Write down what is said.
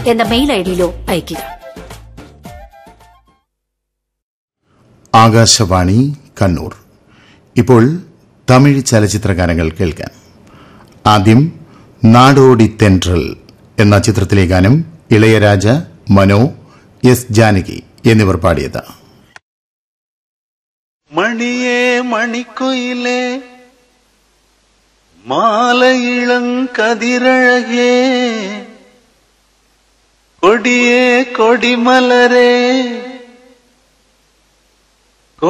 എന്ന മെയിൽ ഐഡിയിലോ അയയ്ക്കുക ആകാശവാണി കണ്ണൂർ ഇപ്പോൾ തമിഴ് ചലച്ചിത്ര ഗാനങ്ങൾ കേൾക്കാം ആദ്യം നാടോടി തെൻട്രൽ എന്ന ചിത്രത്തിലെ ഗാനം ഇളയരാജ മനോ എസ് ജാനകി എന്നിവർ പാടിയത് மணியே மணிக்குயிலே மாலை இளங்கதிரழகே கொடியே கொடிமலரே